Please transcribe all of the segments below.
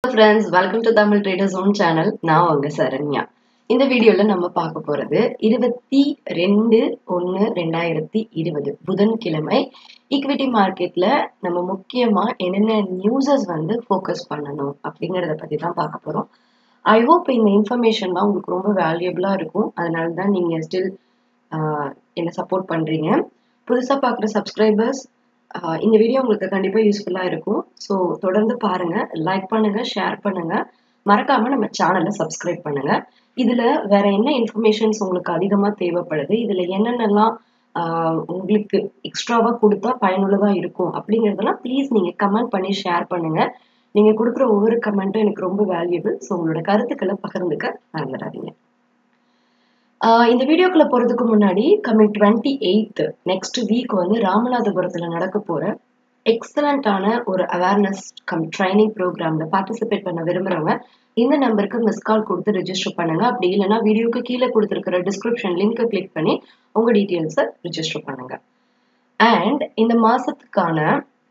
friends welcome to Tamil traders own channel நான் உங்க சரண்யா இந்த வீடியோல நம்ம பார்க்க போறது இருபத்தி ரெண்டு ஒன்று ரெண்டாயிரத்தி இருபது புதன்கிழமை ஈக்விட்டி மார்க்கெட்ல நம்ம முக்கியமா என்னென்ன நியூஸஸ் வந்து ஃபோக்கஸ் பண்ணணும் அப்படிங்கிறத பத்தி தான் பார்க்க போறோம் ஐ ஹோப் இந்த இன்ஃபர்மேஷன்லாம் உங்களுக்கு ரொம்ப வேல்யூபிளா இருக்கும் அதனால தான் நீங்க ஸ்டில் என்ன சப்போர்ட் பண்றீங்க புதுசா பார்க்குற சப்ஸ்கிரைபர்ஸ் இந்த வீடியோ உங்களுக்கு கண்டிப்பாக யூஸ்ஃபுல்லாக இருக்கும் ஸோ தொடர்ந்து பாருங்க லைக் பண்ணுங்க ஷேர் பண்ணுங்க மறக்காம நம்ம சேனலை சப்ஸ்கிரைப் பண்ணுங்க இதுல வேற என்ன இன்ஃபர்மேஷன்ஸ் உங்களுக்கு அதிகமாக தேவைப்படுது இதுல என்னென்னலாம் உங்களுக்கு எக்ஸ்ட்ராவா கொடுத்தா பயனுள்ளதா இருக்கும் அப்படிங்கிறதெல்லாம் ப்ளீஸ் நீங்க கமெண்ட் பண்ணி ஷேர் பண்ணுங்க நீங்க கொடுக்குற ஒவ்வொரு கமெண்ட்டும் எனக்கு ரொம்ப வேல்யூபிள் ஸோ உங்களோட கருத்துக்களை பகிர்ந்துக்க மறந்துடாதீங்க இந்த வீடியோக்குள்ள போறதுக்கு முன்னாடி coming twenty eighth next week வந்து ராமநாதபுரத்துல நடக்க போற எக்ஸலண்டான ஒரு அவேர்னஸ் கம் ட்ரைனிங் ப்ரோக்ராம்ல பார்ட்டிசிபேட் பண்ண விரும்புறவங்க இந்த நம்பருக்கு மிஸ் கால் கொடுத்து ரெஜிஸ்டர் பண்ணுங்க அப்படி இல்லைன்னா வீடியோக்கு கீழே கொடுத்துருக்கிற டிஸ்கிரிப்ஷன் லிங்கை கிளிக் பண்ணி உங்க டீட்டெயில்ஸை ரிஜிஸ்டர் பண்ணுங்க அண்ட் இந்த மாசத்துக்கான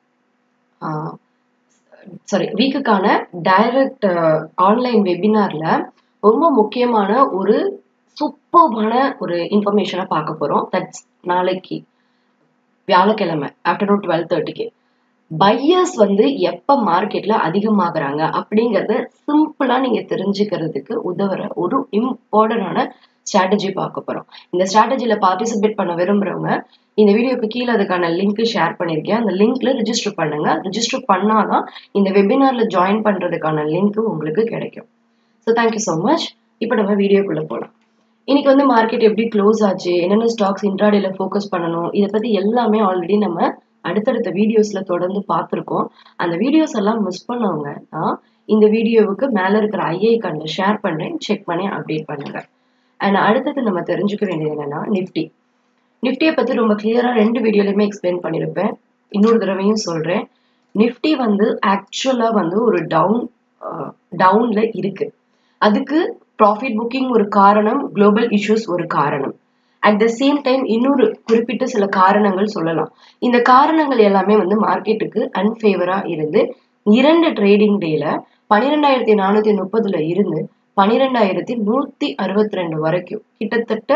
சாரி வீக்குக்கான டைரக்ட் ஆன்லைன் வெபினார்ல ரொம்ப முக்கியமான ஒரு சூப்பர்பான ஒரு இன்ஃபர்மேஷனை பார்க்க போறோம் தட்ஸ் நாளைக்கு வியாழக்கிழமை ஆஃப்டர்நூன் டுவெல் தேர்ட்டிக்கு பையர்ஸ் வந்து எப்ப மார்க்கெட்ல அதிகமாகறாங்க அப்படிங்கறத சிம்பிளா நீங்க தெரிஞ்சுக்கிறதுக்கு உதவுற ஒரு இம்பார்ட்டன்டான ஸ்ட்ராட்டஜி பார்க்க போறோம் இந்த ஸ்ட்ராட்டஜில பார்ட்டிசிபேட் பண்ண விரும்புறவங்க இந்த வீடியோக்கு கீழே அதுக்கான லிங்க் ஷேர் பண்ணிருக்கேன் அந்த லிங்க்ல ரிஜிஸ்டர் பண்ணுங்க ரிஜிஸ்டர் பண்ணாதான் இந்த வெபினார்ல ஜாயின் பண்றதுக்கான லிங்க் உங்களுக்கு கிடைக்கும் ஸோ தேங்க்யூ ஸோ மச் இப்போ நம்ம வீடியோக்குள்ள போகலாம் இன்னைக்கு வந்து மார்க்கெட் எப்படி க்ளோஸ் ஆச்சு என்னென்ன ஸ்டாக்ஸ் இன்ட்ராடேல ஃபோக்கஸ் பண்ணணும் இதை பத்தி எல்லாமே ஆல்ரெடி நம்ம அடுத்தடுத்த வீடியோஸ்ல தொடர்ந்து பார்த்துருக்கோம் அந்த வீடியோஸ் எல்லாம் மிஸ் பண்ணவங்க நான் இந்த வீடியோவுக்கு மேல இருக்கிற ஐஐ கண்ட ஷேர் பண்றேன் செக் பண்ணி அப்டேட் பண்ணுங்க அண்ட் அடுத்தது நம்ம தெரிஞ்சுக்க வேண்டியது என்னன்னா நிஃப்டி நிஃப்டியை பத்தி ரொம்ப கிளியரா ரெண்டு வீடியோலையுமே எக்ஸ்பிளைன் பண்ணியிருப்பேன் இன்னொரு தடவையும் சொல்றேன் நிஃப்டி வந்து ஆக்சுவலா வந்து ஒரு டவுன் டவுன்ல இருக்கு அதுக்கு ப்ராஃபிட் புக்கிங் ஒரு காரணம் குளோபல் இஷ்யூஸ் ஒரு காரணம் அட் த சேம் டைம் இன்னொரு குறிப்பிட்ட சில காரணங்கள் சொல்லலாம் இந்த காரணங்கள் எல்லாமே வந்து மார்க்கெட்டுக்கு அன்ஃபேவரா இருந்து இரண்டு ட்ரேடிங் டேல பன்னிரெண்டாயிரத்தி நானூத்தி முப்பதுல இருந்து பன்னிரெண்டாயிரத்தி நூத்தி அறுபத்தி ரெண்டு வரைக்கும் கிட்டத்தட்ட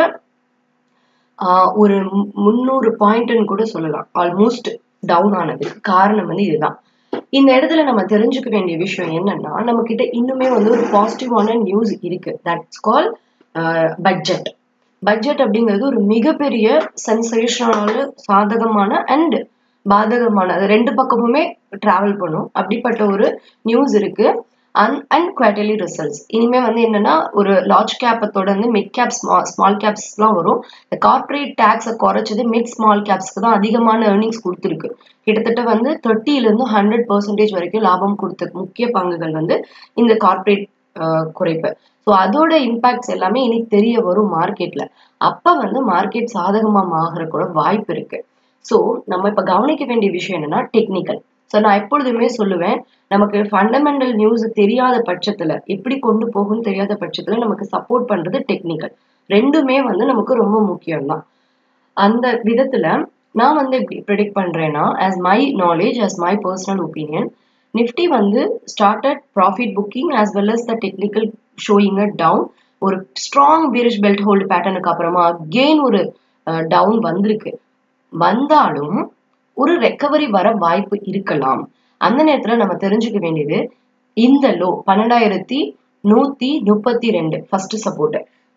ஒரு முந்நூறு பாயிண்ட்னு கூட சொல்லலாம் ஆல்மோஸ்ட் டவுன் ஆனதுக்கு காரணம் வந்து இதுதான் இந்த இடத்துல நம்ம தெரிஞ்சுக்க வேண்டிய விஷயம் என்னன்னா நம்ம கிட்ட இன்னுமே வந்து ஒரு பாசிட்டிவான நியூஸ் இருக்கு தட்ஸ் கால் பட்ஜெட் பட்ஜெட் அப்படிங்கிறது ஒரு மிகப்பெரிய சென்சேஷனால சாதகமான அண்ட் பாதகமான அது ரெண்டு பக்கமுமே டிராவல் பண்ணும் அப்படிப்பட்ட ஒரு நியூஸ் இருக்கு அன் அண்ட் குவார்டர்லி ரிசல்ட்ஸ் இனிமே வந்து என்னன்னா ஒரு லார்ஜ் கேப்பை தொடர்ந்து மிட் கேப் ஸ்மால் ஸ்மால் கேப்ஸ்லாம் வரும் இந்த கார்பரேட் டேக்ஸை குறைச்சது மிட் ஸ்மால் கேப்ஸ்க்கு தான் அதிகமான ஏர்னிங்ஸ் கொடுத்துருக்கு கிட்டத்தட்ட வந்து தேர்ட்டிலேருந்து ஹண்ட்ரட் பர்சன்டேஜ் வரைக்கும் லாபம் கொடுத்த முக்கிய பங்குகள் வந்து இந்த கார்பரேட் குறைப்பு ஸோ அதோட இம்பாக்ட்ஸ் எல்லாமே இன்னைக்கு தெரிய வரும் மார்க்கெட்ல அப்ப வந்து மார்க்கெட் சாதகமா ஆகிற கூட வாய்ப்பு இருக்கு ஸோ நம்ம இப்ப கவனிக்க வேண்டிய விஷயம் என்னன்னா டெக்னிக்கல் ஸோ நான் எப்பொழுதுமே சொல்லுவேன் நமக்கு ஃபண்டமெண்டல் நியூஸ் தெரியாத பட்சத்துல எப்படி கொண்டு போகும்னு தெரியாத பட்சத்துல நமக்கு சப்போர்ட் பண்றது டெக்னிக்கல் ரெண்டுமே வந்து நமக்கு ரொம்ப முக்கியம்தான் அந்த விதத்துல நான் வந்து எப்படி ப்ரிடிக்ட் பண்றேன்னா as my knowledge as my personal opinion Nifty வந்து started profit booking as well as the technical showing a down ஒரு ஸ்ட்ராங் பீரிஷ் பெல்ட் ஹோல்டு பேட்டர்னுக்கு அப்புறமா அகெயின் ஒரு டவுன் வந்திருக்கு வந்தாலும் ஒரு ரெக்கவரி வர வாய்ப்பு இருக்கலாம் அந்த நேரத்துல நம்ம தெரிஞ்சுக்க வேண்டியது இந்த லோ பன்னெண்டாயிரத்தி நூத்தி முப்பத்தி ரெண்டு ஃபர்ஸ்ட் சப்போர்ட்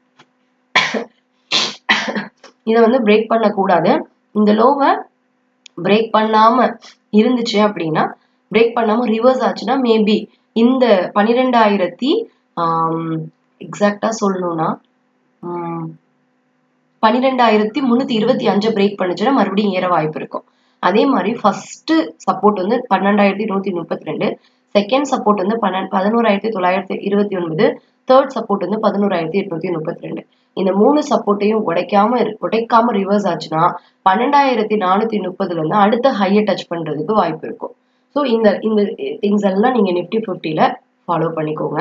இதை வந்து பிரேக் பண்ணக்கூடாது இந்த லோவை பிரேக் பண்ணாம இருந்துச்சு அப்படின்னா பிரேக் பண்ணாம ரிவர்ஸ் ஆச்சுன்னா மேபி இந்த பன்னிரெண்டாயிரத்தி எக்ஸாக்டா சொல்லணும்னா பன்னிரெண்டாயிரத்தி முன்னூத்தி இருபத்தி அஞ்சு பிரேக் பண்ணுச்சுன்னா மறுபடியும் ஏற வாய்ப்பு இருக்கும் அதே மாதிரி ஃபர்ஸ்ட் சப்போர்ட் வந்து பன்னெண்டாயிரத்தி நூத்தி முப்பத்தி ரெண்டு செகண்ட் சப்போர்ட் வந்து பன்னெண்டு பதினோராயிரத்தி தொள்ளாயிரத்தி இருபத்தி ஒன்பது தேர்ட் சப்போர்ட் வந்து பதினோராயிரத்தி எட்நூத்தி முப்பத்தி ரெண்டு இந்த மூணு சப்போர்ட்டையும் உடைக்காம உடைக்காம ரிவர்ஸ் ஆச்சுன்னா பன்னெண்டாயிரத்தி நானூத்தி முப்பதுல இருந்து அடுத்த ஹையை டச் பண்றதுக்கு வாய்ப்பு இருக்கும் ஸோ இந்த இந்த திங்ஸ் எல்லாம் நீங்க நிப்டி ஃபிஃப்டில ஃபாலோ பண்ணிக்கோங்க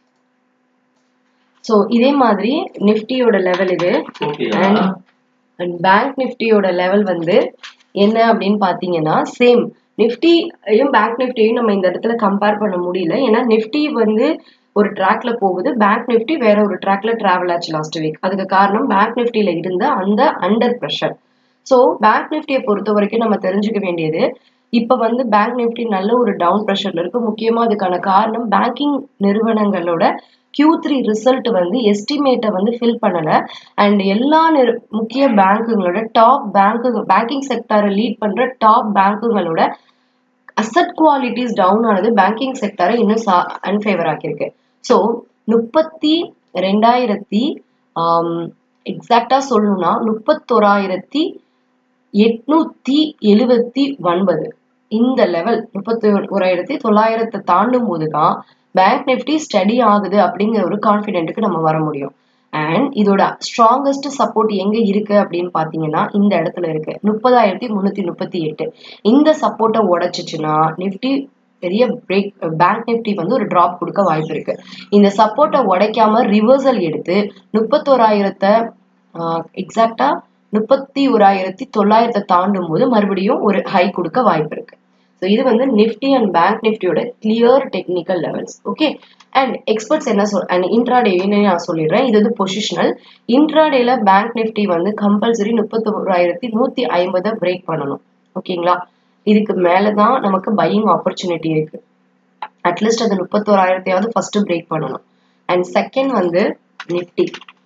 ஸோ இதே மாதிரி நிஃப்டியோட லெவல் இது அண்ட் பேங்க் நிஃப்டியோட லெவல் வந்து என்ன அப்படின்னு பாத்தீங்கன்னா சேம் நிஃப்டியும் பேங்க் நிஃப்டியும் நம்ம இந்த இடத்துல கம்பேர் பண்ண முடியல ஏன்னா நிஃப்டி வந்து ஒரு ட்ராக்ல போகுது பேங்க் நிஃப்டி வேற ஒரு ட்ராக்ல டிராவல் ஆச்சு லாஸ்ட் வீக் அதுக்கு காரணம் பேங்க் நிஃப்டியில இருந்த அந்த அண்டர் ப்ரெஷர் ஸோ பேங்க் நிஃப்டியை பொறுத்த வரைக்கும் நம்ம தெரிஞ்சுக்க வேண்டியது இப்போ வந்து பேங்க் நிஃப்டி நல்ல ஒரு டவுன் ப்ரெஷர்ல இருக்கு முக்கியமா அதுக்கான காரணம் பேங்கிங் நிறுவனங்களோட கியூ த்ரீ ரிசல்ட் வந்து எஸ்டிமேட்டை வந்து ஃபில் பண்ணல அண்ட் எல்லா நிறு முக்கிய பேங்குங்களோட டாப் பேங்க்கு பேங்கிங் செக்டாரை லீட் பண்ற டாப் பேங்குங்களோட அசட் குவாலிட்டிஸ் டவுன் ஆனது பேங்கிங் செக்டரை இன்னும் அன்ஃபேவர் ஆக்கியிருக்கு ஸோ முப்பத்தி ரெண்டாயிரத்தி எக்ஸாக்டா சொல்லணும்னா முப்பத்தோராயிரத்தி எட்நூத்தி எழுவத்தி ஒன்பது இந்த லெவல் முப்பத்தி ஓராயிரத்தி தொள்ளாயிரத்தை தாண்டும் போது தான் பேங்க் நிஃப்டி ஸ்டடி ஆகுது அப்படிங்கிற ஒரு கான்ஃபிடென்ட்டுக்கு நம்ம வர முடியும் அண்ட் இதோட ஸ்ட்ராங்கஸ்ட் சப்போர்ட் எங்க இருக்கு அப்படின்னு பாத்தீங்கன்னா இந்த இடத்துல இருக்கு முப்பதாயிரத்தி முன்னூத்தி முப்பத்தி எட்டு இந்த சப்போர்ட்டை உடைச்சிச்சுன்னா நிஃப்டி பெரிய பிரேக் பேங்க் நிஃப்டி வந்து ஒரு டிராப் கொடுக்க வாய்ப்பு இருக்கு இந்த சப்போர்ட்டை உடைக்காம ரிவர்சல் எடுத்து முப்பத்தோராயிரத்தை எக்ஸாக்டா முப்பத்தி ஓராயிரத்தி தொள்ளாயிரத்தை தாண்டும் போது மறுபடியும் ஒரு ஹை கொடுக்க வாய்ப்பு இருக்கு ஸோ இது வந்து நிஃப்டி அண்ட் பேங்க் நிஃப்டியோட clear technical levels okay and experts என்ன சொல் அண்ட் இன்ட்ராடேன்னு நான் சொல்லிடுறேன் இது வந்து பொசிஷனல் இன்ட்ராடேல பேங்க் நிஃப்டி வந்து கம்பல்சரி முப்பத்தோராயிரத்தி நூத்தி ஐம்பதை பிரேக் பண்ணணும் ஓகேங்களா இதுக்கு மேலதான் நமக்கு பையிங் ஆப்பர்ச்சுனிட்டி இருக்கு அட்லீஸ்ட் அது முப்பத்தோராயிரத்தையாவது ஃபர்ஸ்ட் பிரேக் பண்ணணும் அண்ட் செகண்ட் வந்து நிஃப்டி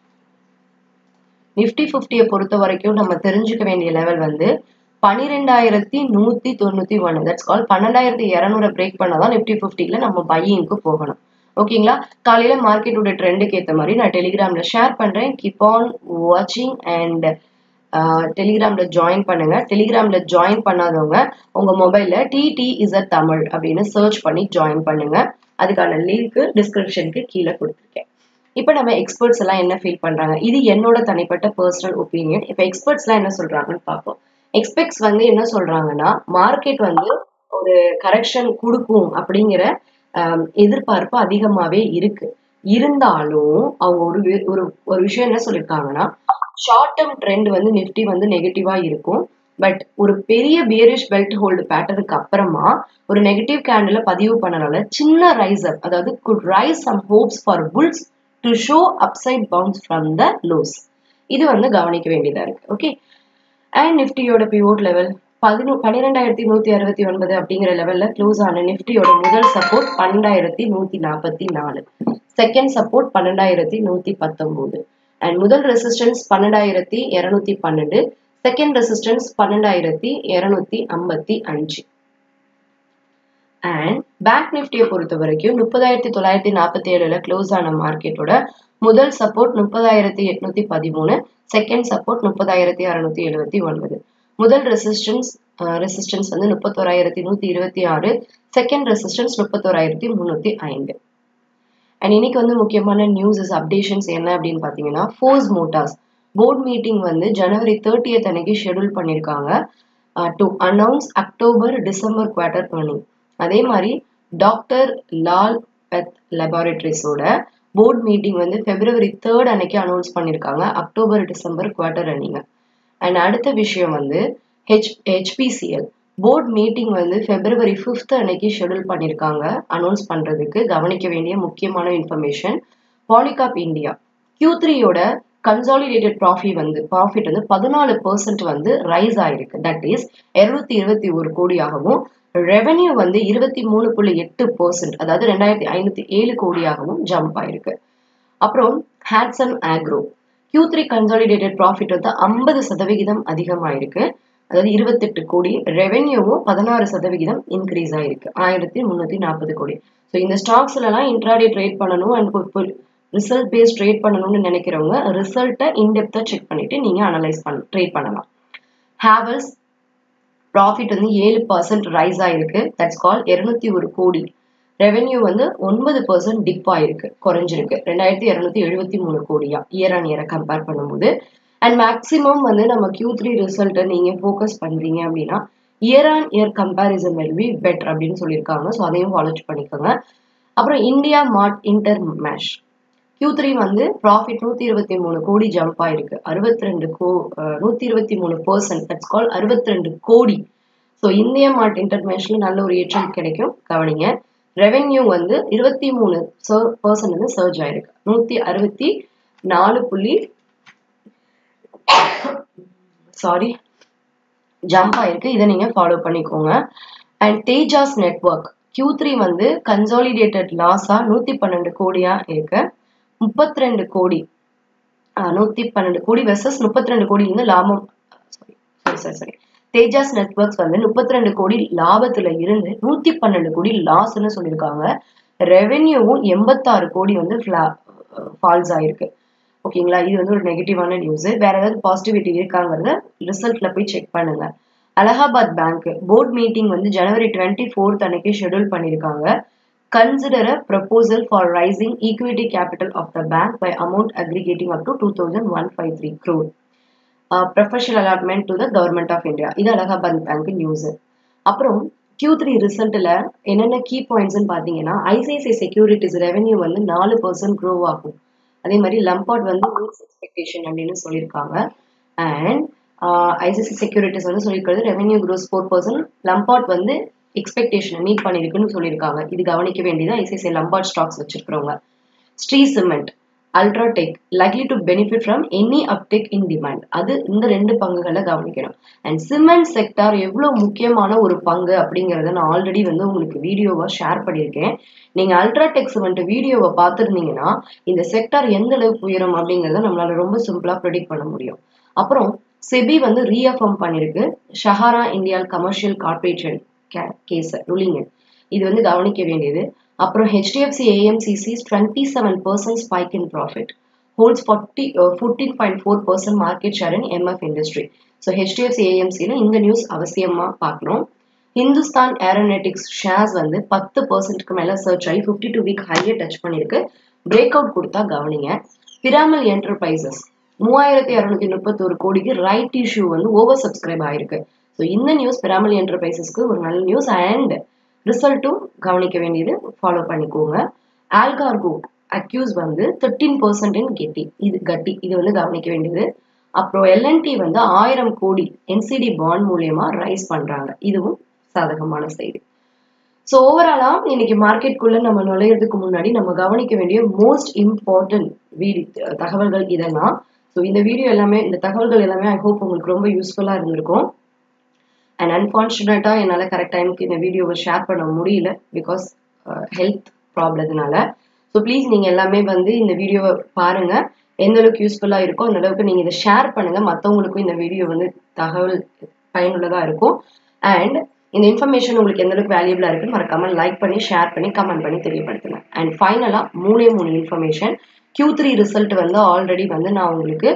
நிஃப்டி ஃபிஃப்டியை பொறுத்த வரைக்கும் நம்ம தெரிஞ்சுக்க வேண்டிய லெவல் வந்து பன்னிரெண்டாயிரத்தி நூத்தி தொண்ணூத்தி ஒன்று தட்ஸ் கால் பன்னெண்டாயிரத்தி இரநூறு பிரேக் பண்ணாதான் நிஃப்டி ஃபிஃப்டில நம்ம பையிங்க்கு போகணும் ஓகேங்களா காலையில மார்க்கெட்டோட ட்ரெண்டுக்கு ஏற்ற மாதிரி நான் டெலிகிராம்ல ஷேர் பண்றேன் கீப் ஆன் வாட்சிங் அண்ட் டெலிகிராம்ல ஜாயின் பண்ணுங்க டெலிகிராம்ல ஜாயின் பண்ணாதவங்க உங்க மொபைல்ல டிடி இசட் தமிழ் அப்படின்னு சர்ச் பண்ணி ஜாயின் பண்ணுங்க அதுக்கான லிங்க் டிஸ்கிரிப்ஷனுக்கு கீழே கொடுத்துருக்கேன் இப்போ நம்ம எக்ஸ்பர்ட்ஸ் எல்லாம் என்ன ஃபீல் பண்றாங்க இது என்னோட தனிப்பட்ட பர்சனல் ஒப்பீனியன் இப்போ எக்ஸ்பர்ட்ஸ் எல்லாம் என்ன சொல்றாங்கன்னு பார்ப்போம் எக்ஸ்பெக்ட்ஸ் வந்து என்ன சொல்றாங்கன்னா மார்க்கெட் வந்து ஒரு கரெக்ஷன் கொடுக்கும் அப்படிங்கிற எதிர்பார்ப்பு அதிகமாவே இருக்கு இருந்தாலும் அவங்க ஒரு ஒரு ஒரு விஷயம் என்ன சொல்லியிருக்காங்கன்னா ஷார்ட் டேர்ம் ட்ரெண்ட் வந்து நிஃப்டி வந்து நெகட்டிவா இருக்கும் பட் ஒரு பெரிய பியரிஷ் பெல்ட் ஹோல்டு பேட்டருக்கு அப்புறமா ஒரு நெகட்டிவ் கேண்டில பதிவு பண்ணனால சின்ன ரைஸ் அப் அதாவது good rise some hopes for bulls to show upside bounce from the lows இது வந்து கவனிக்க வேண்டியதா இருக்கு ஓகே அண்ட் நிஃப்டியோட பிவோட் லெவல் பதினொ பன்னிரெண்டாயிரத்தி நூத்தி அறுபத்தி ஒன்பது அப்படிங்கிற லெவல்ல க்ளோஸ் ஆன நிஃப்டியோட முதல் சப்போர்ட் பன்னெண்டாயிரத்தி நூத்தி நாற்பத்தி நாலு செகண்ட் சப்போர்ட் பன்னெண்டாயிரத்தி நூத்தி பத்தொன்பது அண்ட் முதல் ரெசிஸ்டன்ஸ் பன்னெண்டாயிரத்தி இருநூத்தி பன்னெண்டு செகண்ட் ரெசிஸ்டன்ஸ் பன்னெண்டாயிரத்தி இருநூத்தி ஐம்பத்தி அஞ்சு அண்ட் பேங்க் நிஃப்டியை பொறுத்த வரைக்கும் முப்பதாயிரத்தி தொள்ளாயிரத்தி நாற்பத்தி ஏழுல க்ளோஸ் ஆன மார்க்கெட்டோட முதல் சப்போர்ட் முப்பதாயிரத்தி எட்நூத்தி பதிமூணு செகண்ட் சப்போர்ட் முப்பதாயிரத்தி அறுநூத்தி எழுபத்தி ஒன்பது முதல் ரெசிஸ்டன்ஸ் ரெசிஸ்டன்ஸ் வந்து முப்பத்தோராயிரத்தி நூத்தி இருபத்தி ஆறு செகண்ட் ரெசிஸ்டன்ஸ் முப்பத்தோராயிரத்தி முன்னூத்தி ஐந்து அண்ட் இன்னைக்கு வந்து முக்கியமான நியூஸஸ் அப்டேஷன்ஸ் என்ன அப்படின்னு பார்த்தீங்கன்னா ஃபோர்ஸ் மோட்டார்ஸ் போர்ட் மீட்டிங் வந்து ஜனவரி தேர்ட்டியத் அன்னைக்கு ஷெடியூல் பண்ணியிருக்காங்க to announce October December quarter earning அதே மாதிரி டாக்டர் லால் பெத் லெபார்டரிஸோட போர்ட் மீட்டிங் வந்து பிப்ரவரி தேர்ட் அன்னைக்கு அனௌன்ஸ் பண்ணியிருக்காங்க October December quarter earnings and அடுத்த விஷயம் வந்து ஹெச் ஹெச்பிசிஎல் போர்ட் மீட்டிங் வந்து பிப்ரவரி ஃபிஃப்த் அன்னைக்கு ஷெடியூல் பண்ணியிருக்காங்க அனௌன்ஸ் பண்ணுறதுக்கு கவனிக்க வேண்டிய முக்கியமான இன்ஃபர்மேஷன் பாலிகாப் இந்தியா கியூ த்ரீயோட கன்சாலிடேட்டட் ப்ராஃபிட் வந்து ப்ராஃபிட் வந்து பதினாலு பர்சன்ட் வந்து ரைஸ் ஆயிருக்கு தட் இஸ் இருநூத்தி இருபத்தி ஒரு கோடியாகவும் ரெவென்யூ வந்து இருபத்தி மூணு புள்ளி எட்டு பர்சன்ட் அதாவது ரெண்டாயிரத்தி ஐநூத்தி ஏழு கோடியாகவும் ஜம்ப் ஆயிருக்கு அப்புறம் Hatsun Agro Q three consolidated profit வந்து ஐம்பது சதவிகிதம் அதிகமாயிருக்கு அதாவது இருபத்தெட்டு கோடி ரெவென்யூவும் பதினாறு சதவிகிதம் இன்க்ரீஸ் ஆயிருக்கு ஆயிரத்தி முந்நூற்றி நாற்பது கோடி ஸோ இந்த ஸ்டாக்ஸ்லலாம் இன்ட்ராடே ட்ரேட் பண்ணணும் அண்ட் ரிசல்ட் பேஸ் ட்ரேட் பண்ணணும்னு நினைக்கிறவங்க ரிசல்ட்டை இன்டெப்த்தாக செக் பண்ணிட்டு நீங்கள் அனலைஸ் பண்ண ட்ரேட் பண்ணலாம் ஹேவல்ஸ் ப்ராஃபிட் வந்து ஏழு பர்சன்ட் ரைஸ் ஆயிருக்கு தட்ஸ் கால் இருநூத்தி ஒரு கோடி ரெவென்யூ வந்து ஒன்பது பர்சன்ட் டிப் ஆயிருக்கு குறைஞ்சிருக்கு ரெண்டாயிரத்தி இரநூத்தி எழுபத்தி மூணு கோடியா இயர் ஆன் இயரை கம்பேர் பண்ணும்போது அண்ட் மேக்ஸிமம் வந்து நம்ம கியூ த்ரீ ரிசல்ட்டை நீங்கள் ஃபோக்கஸ் பண்ணுறீங்க அப்படின்னா year on year comparison will be better அப்படின்னு சொல்லியிருக்காங்க ஸோ அதையும் ஃபாலோ பண்ணிக்கோங்க அப்புறம் India mart inter mesh Q three வந்து ப்ராஃபிட் நூற்றி இருபத்தி மூணு கோடி ஜம்ப் ஆயிருக்கு அறுபத்தி ரெண்டு கோ நூற்றி இருபத்தி மூணு பர்சன்ட் தட்ஸ் கால் அறுபத்தி ரெண்டு கோடி ஸோ இந்திய மார்ட் இன்டர்நேஷனல் நல்ல ஒரு ஏற்றம் கிடைக்கும் கவனிங்க ரெவென்யூ வந்து இருபத்தி மூணு பர்சன்ட் வந்து சர்ஜ் ஆயிருக்கு நூத்தி அறுபத்தி நாலு புள்ளி சாரி ஜம்ப் ஆயிருக்கு இதை நீங்க ஃபாலோ பண்ணிக்கோங்க and Tejas network Q three வந்து கன்சாலிடேட்டட் லாஸா நூத்தி பன்னெண்டு கோடியா இருக்கு முப்பத்தி ரெண்டு கோடி நூத்தி பன்னெண்டு கோடி வெர்சஸ் முப்பத்தி ரெண்டு கோடி வந்து லாபம் sorry sorry sorry Tejas networks வந்து முப்பத்தி ரெண்டு கோடி லாபத்துல இருந்து நூத்தி பன்னெண்டு கோடி லாஸ்ன்னு சொல்லியிருக்காங்க ரெவென்யூவும் எண்பத்தாறு கோடி வந்து ஃபால்ஸ் ஆயிருக்கு ஓகேங்களா இது வந்து ஒரு நெகட்டிவான நியூஸ் வேற ஏதாவது பாசிட்டிவிட்டி இருக்காங்கிறத ரிசல்ட்ல போய் செக் பண்ணுங்க அலகாபாத் பேங்க் போர்ட் மீட்டிங் வந்து ஜனவரி டுவெண்ட்டி ஃபோர்த் அன்னைக்கு ஷெடியூல் பண்ணியிருக்காங்க consider a proposal for raising equity capital of the bank by amount aggregating up to two thousand one five three crore professional allotment to the government of India இது Allahabad bank news அப்புறம் Q three ரிசல்ட்டில் என்னென்ன key பாயிண்ட்ஸ்னு பார்த்தீங்கன்னா ICICI securities revenue வந்து நாலு percent grow ஆகும் அதே மாதிரி லம்பாட் வந்து மீட்ஸ் எக்ஸ்பெக்டேஷன் அப்படின்னு சொல்லியிருக்காங்க அண்ட் ஐசிசி செக்யூரிட்டிஸ் வந்து சொல்லியிருக்கிறது revenue grows four percent Lombard வந்து எக்ஸ்பெக்டேஷனை மீட் பண்ணியிருக்குன்னு சொல்லியிருக்காங்க இது கவனிக்க வேண்டியது ஐசிஐசிஐ லம்பாட் ஸ்டாக்ஸ் வச்சிருக்கிறவங்க Shree cement UltraTech likely to benefit from any uptick in demand அது இந்த ரெண்டு பங்குகளை கவனிக்கணும் அண்ட் சிமெண்ட் செக்டார் எவ்வளோ முக்கியமான ஒரு பங்கு அப்படிங்கிறத நான் ஆல்ரெடி வந்து உங்களுக்கு வீடியோவை ஷேர் பண்ணியிருக்கேன் நீங்கள் அல்ட்ராடெக் சிமெண்ட் வீடியோவை பார்த்துருந்தீங்கன்னா இந்த செக்டார் எந்த அளவுக்கு உயரும் அப்படிங்கிறத நம்மளால ரொம்ப சிம்பிளாக ப்ரெடிக்ட் பண்ண முடியும் அப்புறம் செபி வந்து ரீஅஃபர்ம் பண்ணியிருக்கு Sahara India commercial corporation case ruling இது வந்து கவனிக்க வேண்டியது அப்புறம் HDFC AMCC twenty seven percent spike in profit holds forty fourteen point four percent market share in MF industry so HDFC ஏஎம்சியில் இந்த நியூஸ் அவசியமாக பார்க்கணும் ஹிந்துஸ்தான் ஏரோனெட்டிக்ஸ் ஷேர்ஸ் வந்து பத்து பர்சன்ட்க்கு மேலே சர்ச் ஆகி ஃபிஃப்டி டூ வீக் ஹையை டச் பண்ணியிருக்கு பிரேக் அவுட் கொடுத்தா கவனிங்க பிராமல் என்டர்பிரைசஸ் மூவாயிரத்தி இரநூத்தி முப்பத்தோரு கோடிக்கு ரைட் இஷ்யூ வந்து ஓவர் சப்ஸ்கிரைப் ஆயிருக்கு ஸோ இந்த நியூஸ் பிராமல் என்டர்பிரைசஸ்க்கு ஒரு நல்ல நியூஸ் அண்ட் ரிசல்ட்டும் கவனிக்க வேண்டியது ஃபாலோ பண்ணிக்கோங்க ஆல்கார்கோ அக்யூஸ் வந்து தேர்ட்டீன் பர்சன்ட் இன் கெட்டி இது கட்டி இது வந்து கவனிக்க வேண்டியது அப்புறம் எல்என்டி வந்து ஆயிரம் கோடி என்சிடி பாண்ட் மூலியமா ரைஸ் பண்றாங்க இதுவும் சாதகமான செய்தி ஸோ ஓவராலா இன்னைக்கு மார்க்கெட்குள்ள நம்ம நுழையிறதுக்கு முன்னாடி நம்ம கவனிக்க வேண்டிய மோஸ்ட் இம்பார்ட்டன்ட் வீடி தகவல்கள் இதெல்லாம் ஸோ இந்த வீடியோ எல்லாமே இந்த தகவல்கள் எல்லாமே ஐ ஹோப் உங்களுக்கு ரொம்ப யூஸ்ஃபுல்லாக இருந்திருக்கும் அண்ட் அன்ஃபார்ச்சுனேட்டாக என்னால் கரெக்ட் டைமுக்கு இந்த வீடியோவை ஷேர் பண்ண முடியல பிகாஸ் ஹெல்த் ப்ராப்ளத்தினால ஸோ ப்ளீஸ் நீங்கள் எல்லாமே வந்து இந்த வீடியோவை பாருங்கள் எந்த அளவுக்கு யூஸ்ஃபுல்லாக இருக்கோ அந்த அளவுக்கு நீங்கள் இதை ஷேர் பண்ணுங்கள் மற்றவங்களுக்கும் இந்த வீடியோ வந்து தகவல் பயனுள்ளதாக இருக்கும் அண்ட் இந்த இன்ஃபர்மேஷன் உங்களுக்கு எந்த அளவுக்கு வேல்யூபிளாக இருக்குன்னு மறக்காம லைக் பண்ணி ஷேர் பண்ணி கமெண்ட் பண்ணி தெரியப்படுத்துங்க அண்ட் ஃபைனலாக மூணே மூணு இன்ஃபர்மேஷன் கியூ த்ரீ ரிசல்ட் வந்து ஆல்ரெடி வந்து நான் உங்களுக்கு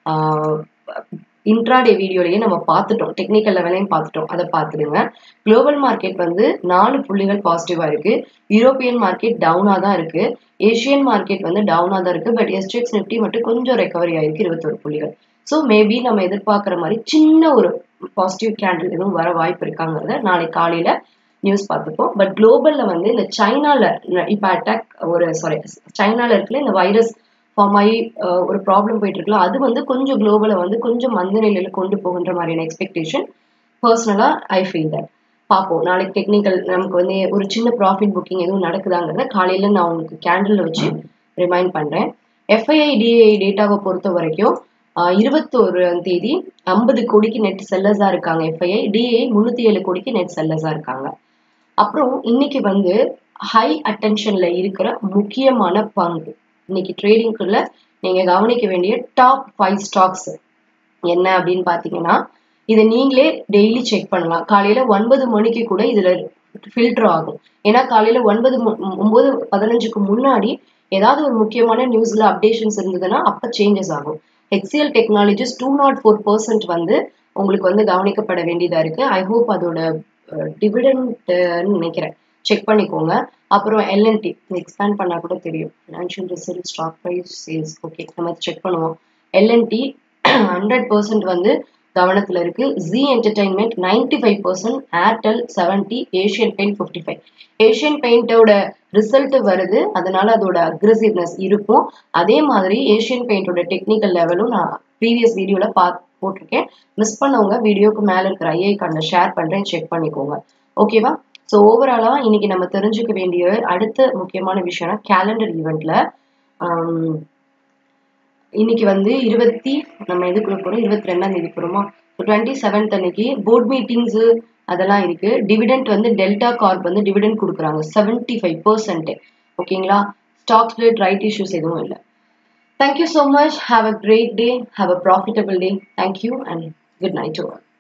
இன்ட்ராடே வீடியோலயே நம்ம பார்த்துட்டோம் டெக்னிக்கல் லெவலையும் பார்த்துட்டோம் அதை பார்த்துடுங்க குளோபல் மார்க்கெட் வந்து நாலு புள்ளிகள் பாசிட்டிவா இருக்கு யூரோப்பியன் மார்க்கெட் டவுனா தான் இருக்கு ஏஷியன் மார்க்கெட் வந்து டவுனா தான் இருக்கு பட் எஸ்டிஎக்ஸ் நிப்டி மட்டும் கொஞ்சம் ரெக்கவரி ஆயிருக்கு இருபத்தொரு புள்ளிகள் ஸோ மேபி நம்ம எதிர்பார்க்குற மாதிரி சின்ன ஒரு பாசிட்டிவ் கேண்டில் எதுவும் வர வாய்ப்பு இருக்காங்கிறத நாளைக்கு காலையில நியூஸ் பார்த்துப்போம் பட் குளோபல்ல வந்து இந்த சைனால இப்போ அட்டாக் ஒரு சாரி சைனால இருக்குல்ல இந்த வைரஸ் ஃபார்ம் ஆகி ஒரு ப்ராப்ளம் போயிட்டு இருக்கலாம் அது வந்து கொஞ்சம் குளோபலை வந்து கொஞ்சம் மந்த நிலையில கொண்டு போகின்ற மாதிரியான எக்ஸ்பெக்டேஷன் பர்சனலா ஐ ஃபீல் தட் பார்ப்போம் நாளைக்கு டெக்னிக்கல் நமக்கு வந்து ஒரு சின்ன ப்ராஃபிட் புக்கிங் எதுவும் நடக்குதாங்கிறத காலையில நான் உங்களுக்கு கேண்டில் வச்சு ரிமைண்ட் பண்றேன் எஃப்ஐஐ டிஐ டேட்டாவை பொறுத்த வரைக்கும் இருபத்தோரு தேதி ஐம்பது கோடிக்கு நெட் செல்லர்ஸா இருக்காங்க எஃப்ஐஐ டிஐ முன்னூத்தி ஏழு கோடிக்கு நெட் செல்லர்ஸா இருக்காங்க அப்புறம் இன்னைக்கு வந்து ஹை அட்டென்ஷன்ல இருக்கிற முக்கியமான பங்கு இன்னைக்கு ட்ரேடிங்குள்ள நீங்க கவனிக்க வேண்டிய டாப் ஃபைவ் ஸ்டாக்ஸ் என்ன அப்படின்னு பாத்தீங்கன்னா இதை நீங்களே டெய்லி செக் பண்ணலாம் காலையில ஒன்பது மணிக்கு கூட இதுல ஃபில்டர் ஆகும் ஏன்னா காலையில ஒன்பது ஒன்பது பதினஞ்சுக்கு முன்னாடி ஏதாவது ஒரு முக்கியமான நியூஸ்ல அப்டேஷன்ஸ் இருந்ததுன்னா அப்ப சேஞ்சஸ் ஆகும் HCL technologies two not four percent வந்து உங்களுக்கு வந்து கவனிக்கப்பட வேண்டியதா இருக்கு ஐ ஹோப் அதோட டிவிடெண்ட்னு நினைக்கிறேன் செக் பண்ணிக்கோங்க அப்புறம் எல்என்டி எக்ஸ்பேண்ட் பண்ணா கூட தெரியும் financial result stock price sales okay நம்ம செக் பண்ணுவோம் எல்என்டி ஹண்ட்ரட் பர்சன்ட் வந்து கவனத்துல இருக்கு Zee entertainment ninety five percent Airtel seventy Asian paint fifty five Asian பெயிண்டோட ரிசல்ட் வருது அதனால அதோட அக்ரெசிவ்னஸ் இருக்கும் அதே மாதிரி ஏஷியன் பெயிண்டோட டெக்னிக்கல் லெவலும் நான் ப்ரீவியஸ் வீடியோல பா போட்டிருக்கேன் மிஸ் பண்ணவங்க வீடியோக்கு மேலே இருக்கிற ஐஐ கார்டில் ஷேர் பண்ணுறேன் செக் பண்ணிக்கோங்க ஓகேவா ஸோ ஓவராலாக இன்னைக்கு நம்ம தெரிஞ்சுக்க வேண்டிய அடுத்த முக்கியமான விஷயம்னா கேலண்டர் ஈவெண்ட்ல இன்னைக்கு வந்து இருபத்தி நம்ம எதுக்குள்ள போறோம் இருபத்தி ரெண்டாம் தேதி போறோமா டுவெண்ட்டி செவன்த் அன்னைக்கு போர்ட் மீட்டிங்ஸ் அதெல்லாம் இருக்கு டிவிடெண்ட் வந்து டெல்டா கார்ப் வந்து டிவிடெண்ட் கொடுக்குறாங்க செவன்டி ஃபைவ் பர்சன்ட் ஓகேங்களா ஸ்டாக் ஸ்பிளிட் ரைட் இஷ்யூஸ் எதுவும் இல்லை thank you so much have a great day have a profitable day thank you and good night to